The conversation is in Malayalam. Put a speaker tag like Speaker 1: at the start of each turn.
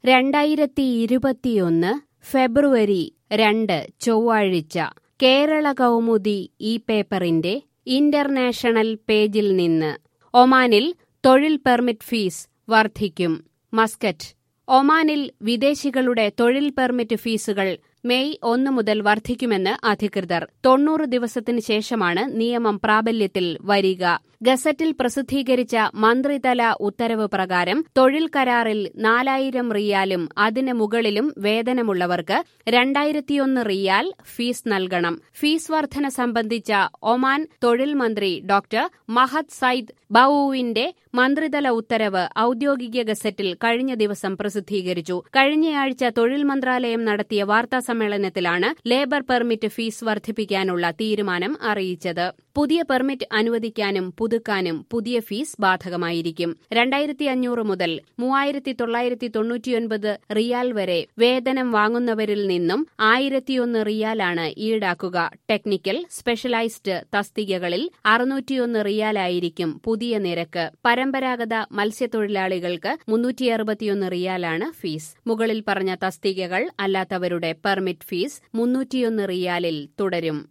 Speaker 1: രണ്ടായിരത്തി ഇരുപത്തിയൊന്ന് ഫെബ്രുവരി രണ്ട് ചൊവ്വാഴ്ച കേരള കൗമുദി ഈ പേപ്പറിന്റെ ഇന്റർനാഷണൽ പേജിൽ നിന്ന് ഒമാനിൽ തൊഴിൽ പെർമിറ്റ് ഫീസ് വർദ്ധിക്കും മസ്കറ്റ് ഒമാനിൽ വിദേശികളുടെ തൊഴിൽ പെർമിറ്റ് ഫീസുകൾ മെയ് ഒന്ന് മുതൽ വർദ്ധിക്കുമെന്ന് അധികൃതർ തൊണ്ണൂറ് ദിവസത്തിന് ശേഷമാണ് നിയമം പ്രാബല്യത്തിൽ വരിക ഗസറ്റിൽ പ്രസിദ്ധീകരിച്ച മന്ത്രിതല ഉത്തരവ് പ്രകാരം തൊഴിൽ കരാറിൽ നാലായിരം റിയാലും അതിന് മുകളിലും വേതനമുള്ളവർക്ക് രണ്ടായിരത്തിയൊന്ന് റിയാൽ ഫീസ് നൽകണം ഫീസ് വർധന സംബന്ധിച്ച ഒമാൻ തൊഴിൽ മന്ത്രി ഡോക്ടർ മഹദ് സയ്ദ് ബൌവിന്റെ മന്ത്രിതല ഉത്തരവ് ഔദ്യോഗിക ഗസറ്റിൽ കഴിഞ്ഞ ദിവസം പ്രസിദ്ധീകരിച്ചു കഴിഞ്ഞയാഴ്ച തൊഴിൽ മന്ത്രാലയം നടത്തിയ വാർത്താ സമ്മേളനത്തിലാണ് ലേബർ പെർമിറ്റ് ഫീസ് വർദ്ധിപ്പിക്കാനുള്ള തീരുമാനം അറിയിച്ചത് പുതിയ പെർമിറ്റ് അനുവദിക്കാനും പുതുക്കാനും പുതിയ ഫീസ് ബാധകമായിരിക്കും രണ്ടായിരത്തി അഞ്ഞൂറ് മുതൽ മൂവായിരത്തി തൊള്ളായിരത്തി തൊണ്ണൂറ്റിയൊൻപത് റിയാൽ വരെ വേതനം വാങ്ങുന്നവരിൽ നിന്നും ആയിരത്തിയൊന്ന് റിയാലാണ് ഈടാക്കുക ടെക്നിക്കൽ സ്പെഷ്യലൈസ്ഡ് തസ്തികകളിൽ അറുന്നൂറ്റിയൊന്ന് റിയാലായിരിക്കും പുതിയ നിരക്ക് പരമ്പരാഗത മത്സ്യത്തൊഴിലാളികൾക്ക് മുന്നൂറ്റി അറുപത്തിയൊന്ന് റിയാലാണ് ഫീസ് മുകളിൽ പറഞ്ഞ തസ്തികകൾ അല്ലാത്തവരുടെ പെർമിറ്റ് ഫീസ് മുന്നൂറ്റിയൊന്ന് റിയാലിൽ തുടരും